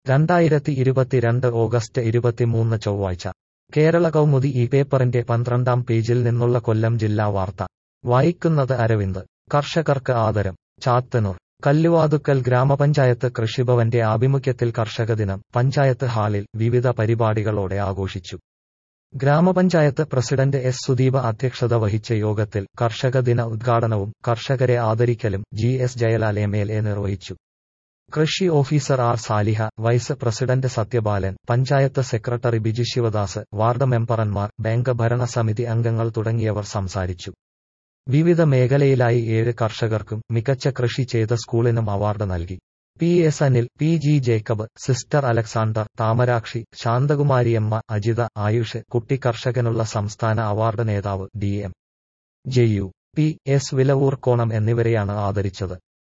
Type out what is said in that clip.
രണ്ടായിരത്തി ഇരുപത്തിരണ്ട് ഓഗസ്റ്റ് ഇരുപത്തിമൂന്ന് ചൊവ്വാഴ്ച കേരള കൗമുദി ഈ പേപ്പറിന്റെ പന്ത്രണ്ടാം പേജിൽ നിന്നുള്ള കൊല്ലം ജില്ലാ വാർത്ത വായിക്കുന്നത് അരവിന്ദ് കർഷകർക്ക് ആദരം ചാത്തന്നൂർ കല്ലുവാതുക്കൽ ഗ്രാമപഞ്ചായത്ത് കൃഷിഭവന്റെ ആഭിമുഖ്യത്തിൽ കർഷക ദിനം പഞ്ചായത്ത് ഹാളിൽ വിവിധ പരിപാടികളോടെ ആഘോഷിച്ചു ഗ്രാമപഞ്ചായത്ത് പ്രസിഡന്റ് എസ് സുദീപ അധ്യക്ഷത വഹിച്ച യോഗത്തിൽ കർഷക ദിന ഉദ്ഘാടനവും കർഷകരെ ആദരിക്കലും G S Jayalal M L A നിർവഹിച്ചു കൃഷി officer R Saliha vice president Sathyapalan panchayat secretary Biju Sivadas ward മെമ്പർമാർ ബാങ്ക് ഭരണസമിതി അംഗങ്ങൾ തുടങ്ങിയവർ സംസാരിച്ചു വിവിധ മേഖലയിലായി ഏഴ് കർഷകർക്കും മികച്ച കൃഷി ചെയ്ത സ്കൂളിനും അവാർഡ് നൽകി P S Anil P G Jacob sister Alexander Thamarakshi Santhakumariyamma Ajitha Ayush കുട്ടി കർഷകനുള്ള സംസ്ഥാന അവാർഡ് നേതാവ് ഡി എം ജെയു പി എസ് വിലവൂർക്കോണം എന്നിവരെയാണ് ആദരിച്ചത്